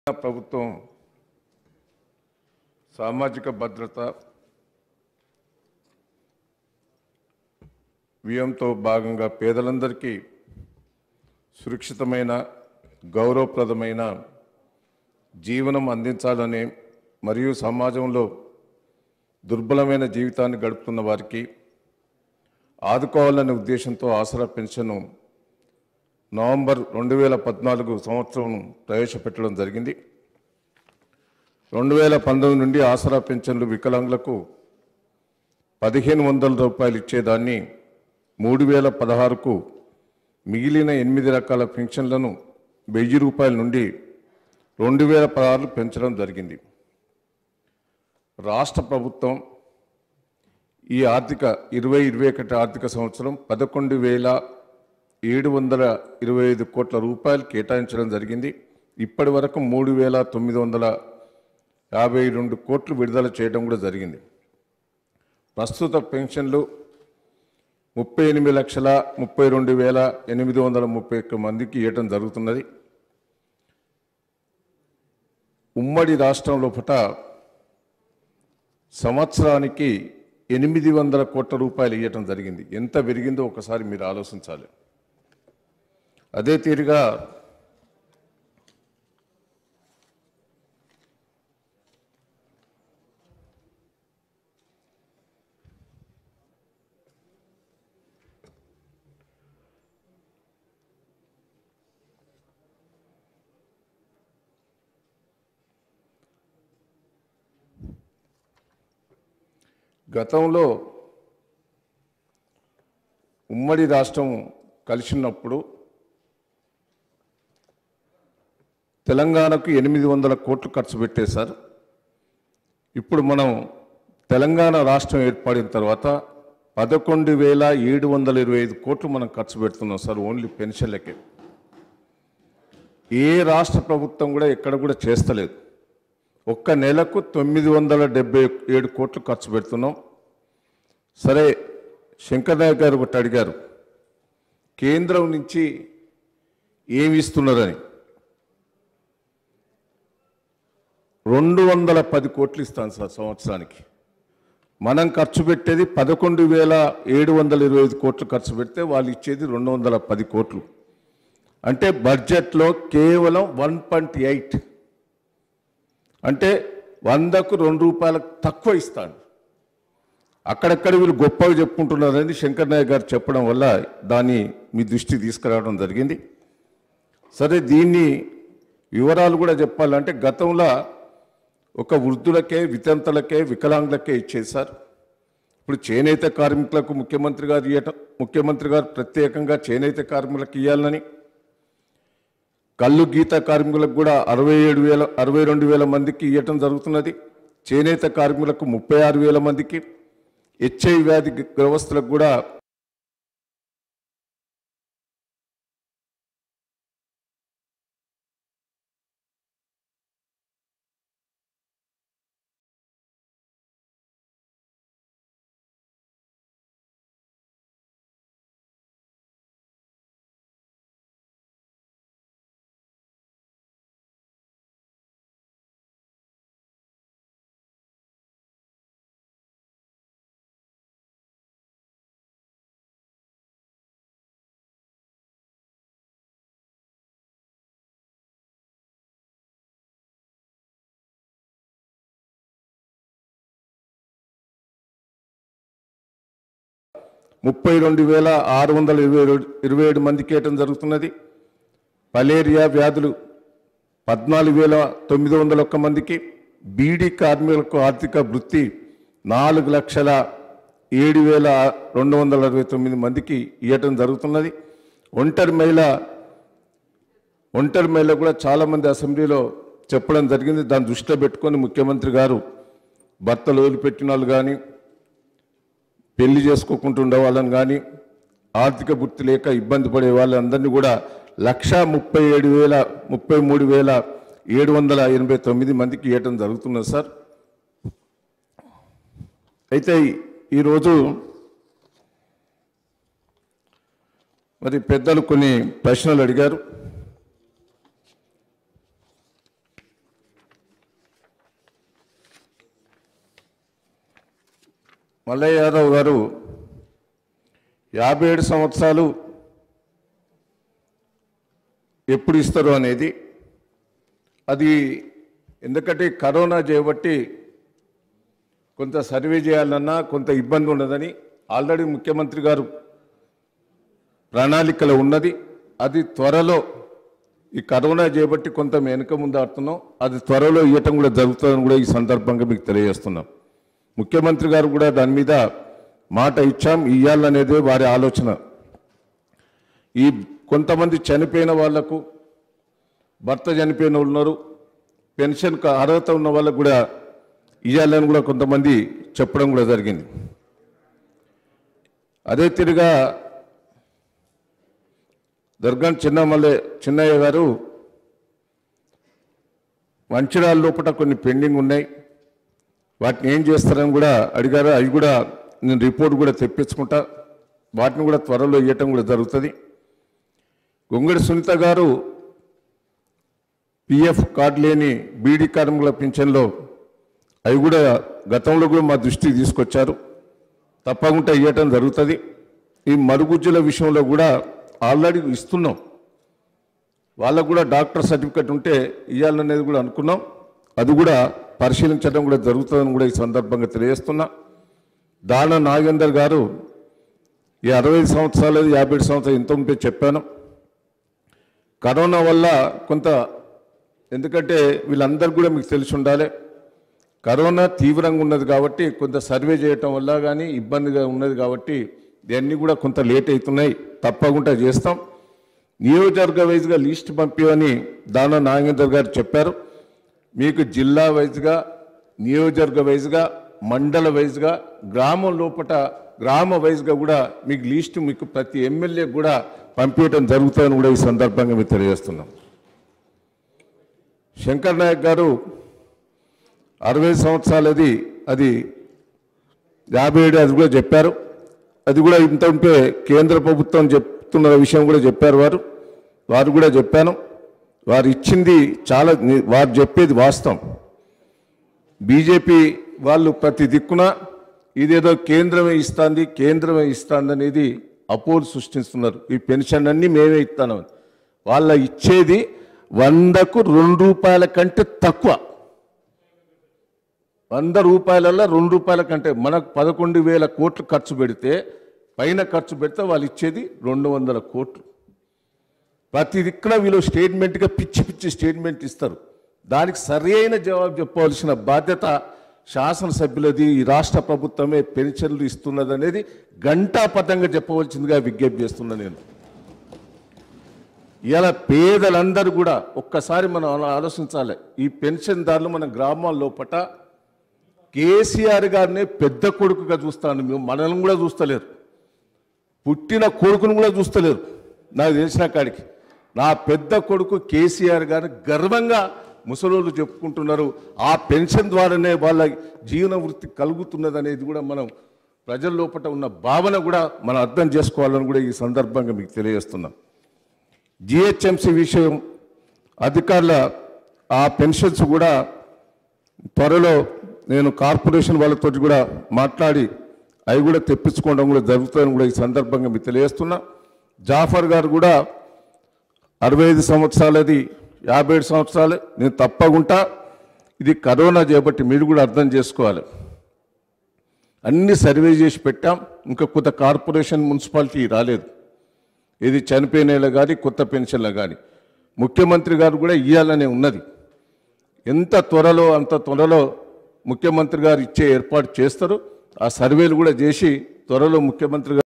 ప్రభుత్వం సామాజిక భద్రత వ్యయంతో భాగంగా పేదలందరికీ సురక్షితమైన గౌరవప్రదమైన జీవనం అందించాలనే మరియు సమాజంలో దుర్బలమైన జీవితాన్ని గడుపుతున్న వారికి ఆదుకోవాలనే ఉద్దేశంతో ఆసరా పెన్షన్ నవంబర్ రెండు వేల పద్నాలుగు సంవత్సరం ప్రవేశపెట్టడం జరిగింది రెండు వేల పంతొమ్మిది నుండి ఆసరా పెన్షన్లు వికలాంగులకు పదిహేను వందల రూపాయలు ఇచ్చేదాన్ని మూడు వేల పదహారుకు మిగిలిన ఎనిమిది రకాల పెన్షన్లను వెయ్యి రూపాయల నుండి రెండు వేల పదహారు పెంచడం జరిగింది రాష్ట్ర ప్రభుత్వం ఈ ఆర్థిక ఇరవై ఇరవై ఒకటి ఆర్థిక సంవత్సరం పదకొండు వేల ఏడు వందల ఇరవై ఐదు కోట్ల రూపాయలు కేటాయించడం జరిగింది ఇప్పటి వరకు మూడు వేల తొమ్మిది వందల యాభై రెండు కోట్లు విడుదల చేయడం కూడా జరిగింది ప్రస్తుత పెన్షన్లు ముప్పై ఎనిమిది లక్షల ముప్పై రెండు వేల ఎనిమిది వందల ముప్పై ఒక్క మందికి ఇవ్వటం జరుగుతున్నది ఉమ్మడి రాష్ట్రం లోపల సంవత్సరానికి ఎనిమిది వందల కోట్ల రూపాయలు ఇవ్వటం జరిగింది ఎంత పెరిగిందో ఒకసారి మీరు ఆలోచించాలి అదే తీరుగా గతంలో ఉమ్మడి రాష్ట్రం కలిసినప్పుడు తెలంగాణకు ఎనిమిది వందల కోట్లు ఖర్చు పెట్టేశారు ఇప్పుడు మనం తెలంగాణ రాష్ట్రం ఏర్పడిన తర్వాత పదకొండు వేల ఏడు వందల ఇరవై ఐదు కోట్లు మనం ఖర్చు పెడుతున్నాం సార్ ఓన్లీ పెన్షన్లకే ఏ రాష్ట్ర ప్రభుత్వం కూడా ఎక్కడ కూడా చేస్తలేదు ఒక్క నెలకు తొమ్మిది వందల డెబ్బై ఏడు కోట్లు ఖర్చు పెడుతున్నాం సరే శంకర్ నాయక్ గారు ఒకటి అడిగారు కేంద్రం నుంచి ఏమి ఇస్తున్నారని రెండు వందల పది కోట్లు ఇస్తాను సార్ సంవత్సరానికి మనం ఖర్చు పెట్టేది పదకొండు వేల ఏడు వందల ఇరవై ఐదు కోట్లు ఖర్చు పెడితే వాళ్ళు ఇచ్చేది రెండు వందల పది కోట్లు అంటే బడ్జెట్లో కేవలం వన్ పాయింట్ ఎయిట్ అంటే వందకు రెండు రూపాయలకు తక్కువ ఇస్తాను అక్కడక్కడ వీళ్ళు గొప్పగా చెప్పుకుంటున్నారని శంకర్ నాయక్ గారు చెప్పడం వల్ల దాన్ని మీ దృష్టి తీసుకురావడం జరిగింది సరే దీన్ని వివరాలు కూడా చెప్పాలంటే గతంలో ఒక వృద్ధులకే వితంతలకే వికలాంగులకే ఇచ్చేది సార్ ఇప్పుడు చేనేత కార్మికులకు ముఖ్యమంత్రి గారు ఇవ్వటం ముఖ్యమంత్రి గారు ప్రత్యేకంగా చేనేత కార్మికులకు ఇవ్వాలని కళ్ళు గీత కార్మికులకు కూడా అరవై ఏడు వేల అరవై రెండు వేల మందికి ఇవ్వటం జరుగుతున్నది చేనేత కార్మికులకు ముప్పై ఆరు వేల మందికి హెచ్ఐ వ్యాధి గ్రవస్తులకు కూడా ముప్పై రెండు వేల ఆరు వందల ఇరవై రెండు ఇరవై ఏడు మందికి ఇవ్వటం జరుగుతున్నది మలేరియా వ్యాధులు పద్నాలుగు వేల తొమ్మిది వందల ఒక్క మందికి బీడీ కార్మికులకు ఆర్థిక వృత్తి నాలుగు లక్షల ఏడు వేల రెండు వందల అరవై తొమ్మిది మందికి ఇవ్వటం జరుగుతున్నది ఒంటరి మహిళ ఒంటరి మహిళ కూడా చాలామంది అసెంబ్లీలో చెప్పడం జరిగింది దాన్ని దృష్టిలో పెట్టుకొని ముఖ్యమంత్రి గారు భర్తలు వదిలిపెట్టిన వాళ్ళు కానీ పెళ్లి చేసుకోకుంటుండే వాళ్ళని కానీ ఆర్థిక వృత్తి లేక ఇబ్బంది పడే వాళ్ళందరినీ కూడా లక్ష ముప్పై ఏడు వేల ముప్పై మూడు వేల ఏడు వందల ఎనభై తొమ్మిది మందికి ఇవ్వటం జరుగుతున్నది సార్ అయితే ఈరోజు మరి పెద్దలు కొన్ని ప్రశ్నలు అడిగారు మల్లయ్య యాదవ్ గారు యాభై ఏడు సంవత్సరాలు ఎప్పుడు ఇస్తారు అనేది అది ఎందుకంటే కరోనా చేయబట్టి కొంత సర్వే చేయాలన్నా కొంత ఇబ్బంది ఉన్నదని ఆల్రెడీ ముఖ్యమంత్రి గారు ప్రణాళికలో ఉన్నది అది త్వరలో ఈ కరోనా చేయబట్టి కొంత వెనుక ముందు ఆడుతున్నాం అది త్వరలో ఇవ్వటం కూడా జరుగుతుందని కూడా ఈ సందర్భంగా మీకు తెలియజేస్తున్నాం ముఖ్యమంత్రి గారు కూడా దాని మీద మాట ఇచ్చాం ఇవ్వాలనేదే వారి ఆలోచన ఈ కొంతమంది చనిపోయిన వాళ్లకు భర్త చనిపోయిన వాళ్ళు ఉన్నారు పెన్షన్కు అర్హత ఉన్న వాళ్ళకు కూడా ఇవ్వాలని కూడా కొంతమంది చెప్పడం కూడా జరిగింది అదే తిరిగా దుర్గం చిన్నమల్లె చిన్నయ్య గారు మంచిర్యాల లోపల కొన్ని పెండింగ్ ఉన్నాయి వాటిని ఏం చేస్తారని కూడా అడిగారు అవి కూడా నేను రిపోర్ట్ కూడా తెప్పించుకుంటా వాటిని కూడా త్వరలో ఇవ్వటం కూడా జరుగుతుంది గొంగడి సునీత గారు పిఎఫ్ కార్డు లేని బీడీ కార్మికుల పింఛన్లో అవి కూడా గతంలో కూడా మా దృష్టికి తీసుకొచ్చారు తప్పకుండా ఇవ్వటం జరుగుతుంది ఈ మరుగుజ్జుల విషయంలో కూడా ఆల్రెడీ ఇస్తున్నాం వాళ్ళకు కూడా డాక్టర్ సర్టిఫికెట్ ఉంటే ఇవ్వాలనేది కూడా అనుకున్నాం అది కూడా పరిశీలించడం కూడా జరుగుతుందని కూడా ఈ సందర్భంగా తెలియజేస్తున్నా దాన నాగేందర్ గారు ఈ అరవై సంవత్సరాలు యాభై సంవత్సరాలు ఎంత ఉంటే చెప్పాను కరోనా వల్ల కొంత ఎందుకంటే వీళ్ళందరూ కూడా మీకు తెలిసి ఉండాలి కరోనా తీవ్రంగా ఉన్నది కాబట్టి కొంత సర్వే చేయటం వల్ల కానీ ఇబ్బందిగా ఉన్నది కాబట్టి ఇవన్నీ కూడా కొంత లేట్ అవుతున్నాయి తప్పకుండా చేస్తాం నియోజకవర్గ వైజ్గా లిస్ట్ పంపించమని దాన నాగేందర్ గారు చెప్పారు మీకు జిల్లా వైజ్గా నియోజకవర్గ వైజ్గా మండల వైజ్గా గ్రామం లోపల గ్రామ వైజ్గా కూడా మీకు లిస్ట్ మీకు ప్రతి ఎమ్మెల్యే కూడా పంపించడం జరుగుతుందని కూడా ఈ సందర్భంగా మీకు తెలియజేస్తున్నాం శంకర్ నాయక్ గారు అరవై సంవత్సరాలది అది యాభై ఏడు అది కూడా చెప్పారు అది కూడా ఇంత ఉంటే కేంద్ర ప్రభుత్వం చెప్తున్న విషయం కూడా చెప్పారు వారు వారు కూడా చెప్పాను వారు ఇచ్చింది చాలా ని- వారు చెప్పేది వాస్తవం బీజేపీ వాళ్ళు ప్రతి దిక్కున ఇదేదో కేంద్రమే ఇస్తుంది కేంద్రమే ఇస్తుంది అనేది అపోలు సృష్టిస్తున్నారు ఈ పెన్షన్ అన్ని మేమే ఇస్తాను వాళ్ళ ఇచ్చేది వందకు రెండు రూపాయల కంటే తక్కువ వంద రూపాయలలో రెండు రూపాయల కంటే మనకు పదకొండు వేల కోట్లు ఖర్చు పెడితే పైన ఖర్చు పెడితే వాళ్ళు ఇచ్చేది రెండు వందల కోట్లు ప్రతి దిక్కున వీళ్ళు స్టేట్మెంట్గా పిచ్చి పిచ్చి స్టేట్మెంట్ ఇస్తారు దానికి సరైన జవాబు చెప్పవలసిన బాధ్యత శాసనసభ్యులది ఈ రాష్ట్ర ప్రభుత్వమే పెన్షన్లు ఇస్తున్నది అనేది గంటాపథంగా చెప్పవలసిందిగా విజ్ఞప్తి చేస్తున్నా నేను ఇలా పేదలందరూ కూడా ఒక్కసారి మనం అలా ఆలోచించాలి ఈ పెన్షన్దారులు మన గ్రామాల లోపట కేసీఆర్ గారిని పెద్ద కొడుకుగా చూస్తాను మేము మనల్ని కూడా చూస్తలేరు పుట్టిన కొడుకును కూడా చూస్తలేరు నాకు తెలిసిన కాడికి నా పెద్ద కొడుకు కేసీఆర్ గారు గర్వంగా ముసలోళ్ళు చెప్పుకుంటున్నారు ఆ పెన్షన్ ద్వారానే వాళ్ళ జీవన వృత్తి కలుగుతున్నది అనేది కూడా మనం ప్రజల లోపల ఉన్న భావన కూడా మనం అర్థం చేసుకోవాలని కూడా ఈ సందర్భంగా మీకు తెలియజేస్తున్నాం జిహెచ్ఎంసీ విషయం అధికారుల ఆ పెన్షన్స్ కూడా త్వరలో నేను కార్పొరేషన్ వాళ్ళతో కూడా మాట్లాడి అవి కూడా తెప్పించుకోవడం కూడా జరుగుతుందని కూడా ఈ సందర్భంగా మీకు తెలియజేస్తున్నా జాఫర్ గారు కూడా అరవై ఐదు సంవత్సరాలది యాభై ఏడు సంవత్సరాలు నేను తప్పకుండా ఇది కరోనా చేపట్టి మీరు కూడా అర్థం చేసుకోవాలి అన్ని సర్వే చేసి పెట్టాం ఇంకా కొత్త కార్పొరేషన్ మున్సిపాలిటీ రాలేదు ఇది చనిపోయిన కానీ కొత్త పెన్షన్లు కానీ ముఖ్యమంత్రి గారు కూడా ఇవ్వాలనే ఉన్నది ఎంత త్వరలో అంత త్వరలో ముఖ్యమంత్రి గారు ఇచ్చే ఏర్పాటు చేస్తారు ఆ సర్వేలు కూడా చేసి త్వరలో ముఖ్యమంత్రి గారు